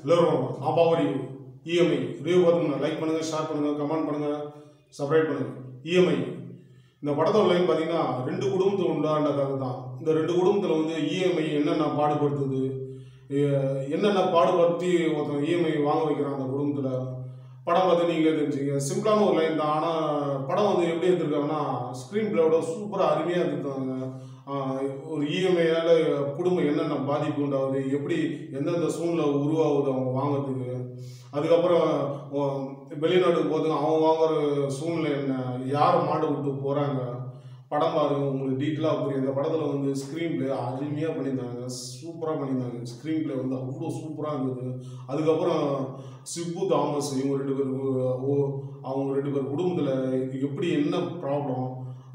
எல்லோரும் நான் பாவரி இஎம்ஐ ரிவ்யூ பார்த்துங்க லைக் பண்ணுங்கள் ஷேர் பண்ணுங்கள் கமெண்ட் பண்ணுங்கள் சப்ஸ்கிரைப் பண்ணுங்கள் இஎம்ஐ இந்த படத்தோட லைன் பார்த்தீங்கன்னா ரெண்டு குடும்பத்தில் உண்டான கதை தான் இந்த ரெண்டு குடும்பத்தில் வந்து இஎம்ஐ என்னென்ன பாடுபடுத்துது எ- என்னென்ன பாடுபடுத்தி ஒருத்தன் இஎம்ஐ வாங்க வைக்கிறான் அந்த குடும்பத்தில் படம் பார்த்து நீங்களே தெரிஞ்சுங்க சிம்பிளான ஒரு லைன் தான் ஆனால் படம் வந்து எப்படி எடுத்திருக்காங்கன்னா ஸ்க்ரீன் பிளேயோட சூப்பராக அருமையாக எடுத்துருக்காங்க ஆஹ் ஒரு இஎம்ஐயால் குடும்பம் என்னென்ன பாதிப்பு உண்டாகுது எப்படி எந்தெந்த சூழ்நிலை உருவாகுது அவங்க வாங்குறதுக்கு அதுக்கப்புறம் ஓ, வெளிநாட்டுக்கு போது அவன் வாங்குற சூழ்நிலை என்ன யாரை மாடு விட்டு போகிறாங்க படம் பாருங்க உங்களுக்கு டீட்டெயிலாக புரியும் இந்த படத்தில் வந்து ஸ்க்ரீன் பிளே அருமையாக பண்ணியிருந்தாங்க சூப்பராக பண்ணியிருந்தாங்க ஸ்க்ரீன் பிளே வந்து அவ்வளோ சூப்பராக இருந்தது அதுக்கப்புறம் சிப்பு தாமஸ் இவங்க ரெண்டு பேர் ஓ அவங்க ரெண்டு பேர் குடும்பத்தில் எப்படி என்ன ப்ராப்ளம்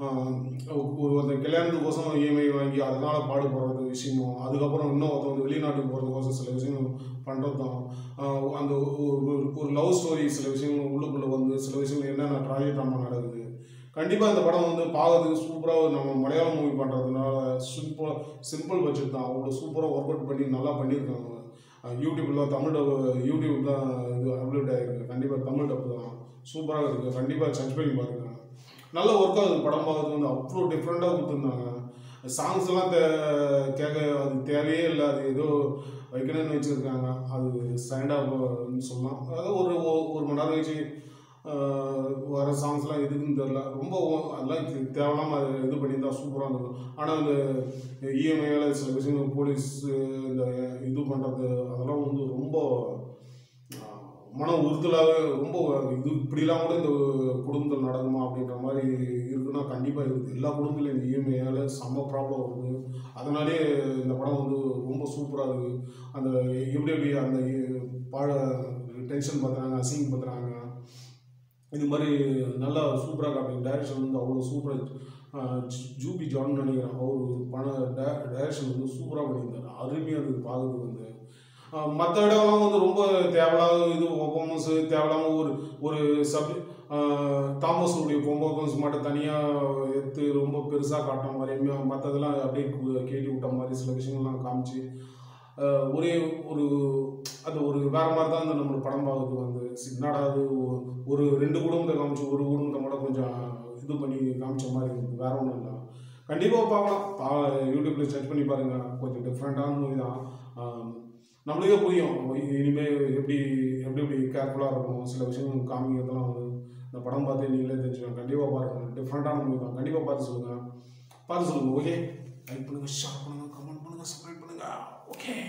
ஒரு ஒருத்தன் கல்யாணத்துக்கோசம் இஎம்ஐ வாங்கி அதனால் பாடுபடுறது விஷயமும் அதுக்கப்புறம் இன்னும் ஒருத்தன் வந்து வெளிநாட்டுக்கு போகிறதுக்கோசம் சில விஷயம் பண்ணுறதும் அந்த ஒரு- ஒரு- ஒரு லவ் ஸ்டோரி சில விஷயங்கள் உள்ளுக்குள்ளே வந்து சில விஷயங்கள் என்னென்ன ட்ராஜி ட்ராமா நடக்குது கண்டிப்பாக இந்த படம் வந்து பார்க்கறதுக்கு சூப்பராக நம்ம மலையாளம் மூவி பண்ணுறதுனால சிம்பிள் சிம்பிள் பட்ஜெட் தான் அவ்வளோ சூப்பராக ஒர்க் அவுட் பண்ணி நல்லா பண்ணியிருக்காங்க அஹ் யூடியூப்பில் தமிழ் டப் யூடியூப் தான் இது அப்லோட் ஆகிருக்கு கண்டிப்பாக தமிழ் டப் தான் சூப்பராக இருக்குது கண்டிப்பாக சர்ச் பண்ணி பாருங்க நல்ல ஒர்க் ஆகுது படம் பார்க்கறது வந்து அவ்வளோ டிஃப்ரெண்ட்டாக கொடுத்துருந்தாங்க சாங்ஸ் எல்லாம் தே கேட்க அது தேவையே இல்லை அது ஏதோ வைக்கணும்னு வச்சுருக்காங்க அது ஸ்டாண்டாக சொல்லலாம் அதாவது ஒரு ஒரு- ஒரு மணி நேரம் கழிச்சு ஆஹ், வர சாங்ஸ்லாம் எதுக்குன்னு தெரில ரொம்ப ஓ- அதெல்லாம் தே- தேவையில்லாம அது இது பண்ணியிருந்தா சூப்பராக இருந்தது ஆனால் அந்த இஎம்ஐயில் சில விஷயங்கள் போலீஸ் இந்த இது பண்ணுறது அதெல்லாம் வந்து ரொம்ப ஆஹ், மன உறுத்தலாகவே ரொம்ப இது இப்படிலாம் கூட இந்த குடும்பத்தில் நடக்குமா அப்படின்ற மாதிரி இருக்குன்னா கண்டிப்பாக இருக்குது எல்லா குடும்பத்திலும் இந்த இஎம்ஐயால் செம்ம ப்ராப்ளம் வருது அதனாலே இந்த படம் வந்து ரொம்ப சூப்பராக இருக்குது அந்த எப்படி எப்படி அந்த பாட டென்ஷன் பார்த்துறாங்க அசிங் பார்த்துறாங்க இது மாதிரி நல்லா சூப்பராக காட்டுங்க டைரக்ஷன் வந்து அவ்வளோ சூப்பராக ஜூபி ஜான் நினைக்கிறேன் அவர் பண டைரக்ஷன் வந்து சூப்பராக பண்ணியிருந்தார் அருமையாக இருக்குது பார்க்கறதுக்கு வந்து மற்ற இடம்லாம் வந்து ரொம்ப தேவையில்லாத இது பொம்மன்ஸ் தேவையில்லாம ஒரு ஒரு சப்ஜெக்ட் தாமஸுடைய பொம்பன்ஸ் மட்டும் தனியாக எடுத்து ரொம்ப பெருசாக காட்டின மாதிரி மற்றதெல்லாம் அப்படியே கு- கேட்டி விட்ட மாதிரி சில விஷயங்கள்லாம் காமிச்சு ஆஹ் ஒரே ஒரு அது ஒரு வேற மாதிரி தான் இந்த நம்மளோட படம் பார்க்கறது வந்து என்னடா அது ஒ- ஒரு ரெண்டு குடும்பத்தை காமிச்சு ஒரு குடும்பத்தை மட்டும் கொஞ்சம் இது பண்ணி காமிச்ச மாதிரி இருக்குது வேற ஒன்றும் இல்லை கண்டிப்பாக பார்க்கலாம் பா யூடியூப்ல சர்ச் பண்ணி பாருங்க கொஞ்சம் டிஃப்ரெண்ட்டான மூவி தான் ஆஹ் நம்மளுக்கே புரியும் இனிமேல் எப்படி எப்படி எப்படி கேர்ஃபுல்லாக இருக்கும் சில விஷயங்கள் காமிக்கிறதுலாம் வந்து இந்த படம் பார்த்து நீங்களே தெரிஞ்சுக்கலாம் கண்டிப்பாக பாருங்க டிஃப்ரெண்ட்டான மூவி தான் கண்டிப்பாக பார்த்து சொல்லுங்கள் பார்த்து சொல்லுங்கள் ஓகே லைக் பண்ணுங்கள் ஷேர் பண்ணுங்கள் கமெண்ட் பண்ணுங்கள் சப்ஸ்கிரைப் பண்ணுங்கள் ஓகே